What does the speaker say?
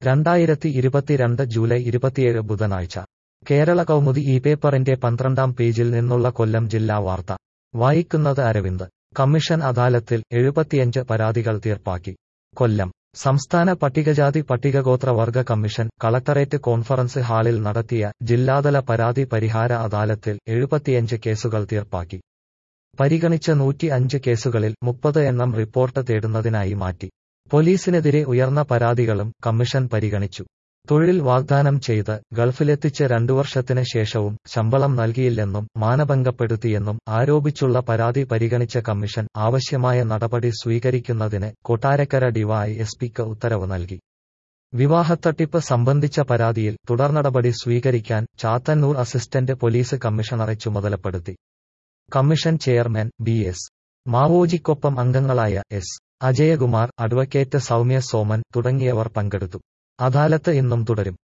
രണ്ടായിരത്തി ഇരുപത്തിരണ്ട് ജൂലൈ ഇരുപത്തിയേഴ് ബുധനാഴ്ച കേരള കൗമുദി ഈ പേപ്പറിന്റെ പന്ത്രണ്ടാം പേജിൽ നിന്നുള്ള കൊല്ലം ജില്ലാ വാർത്ത വായിക്കുന്നത് അരവിന്ദ് കമ്മീഷൻ അദാലത്തിൽ എഴുപത്തിയഞ്ച് പരാതികൾ തീർപ്പാക്കി കൊല്ലം സംസ്ഥാന പട്ടികജാതി പട്ടികഗോത്ര വർഗ കമ്മീഷൻ കളക്ടറേറ്റ് കോൺഫറൻസ് ഹാളിൽ നടത്തിയ ജില്ലാതല പരാതി പരിഹാര അദാലത്തിൽ എഴുപത്തിയഞ്ച് കേസുകൾ തീർപ്പാക്കി പരിഗണിച്ച നൂറ്റി അഞ്ച് കേസുകളിൽ മുപ്പത് എണ്ണം റിപ്പോർട്ട് തേടുന്നതിനായി മാറ്റി പോലീസിനെതിരെ ഉയർന്ന പരാതികളും കമ്മീഷൻ പരിഗണിച്ചു തൊഴിൽ വാഗ്ദാനം ചെയ്ത് ഗൾഫിലെത്തിച്ച് രണ്ടു വർഷത്തിന് ശേഷവും ശമ്പളം നൽകിയില്ലെന്നും മാനഭംഗപ്പെടുത്തിയെന്നും ആരോപിച്ചുള്ള പരാതി പരിഗണിച്ച കമ്മീഷൻ ആവശ്യമായ നടപടി സ്വീകരിക്കുന്നതിന് കൊട്ടാരക്കര ഡിവൈഎസ്പിക്ക് ഉത്തരവ് നൽകി വിവാഹത്തട്ടിപ്പ് സംബന്ധിച്ച പരാതിയിൽ തുടർനടപടി സ്വീകരിക്കാൻ ചാത്തന്നൂർ അസിസ്റ്റന്റ് പോലീസ് കമ്മീഷണറെ ചുമതലപ്പെടുത്തി കമ്മീഷൻ ചെയർമാൻ ബി എസ് മാവോജിക്കൊപ്പം അംഗങ്ങളായ എസ് അജയകുമാർ അഡ്വക്കേറ്റ് സൗമ്യ സോമൻ തുടങ്ങിയവർ പങ്കെടുത്തു അദാലത്ത് ഇന്നും തുടരും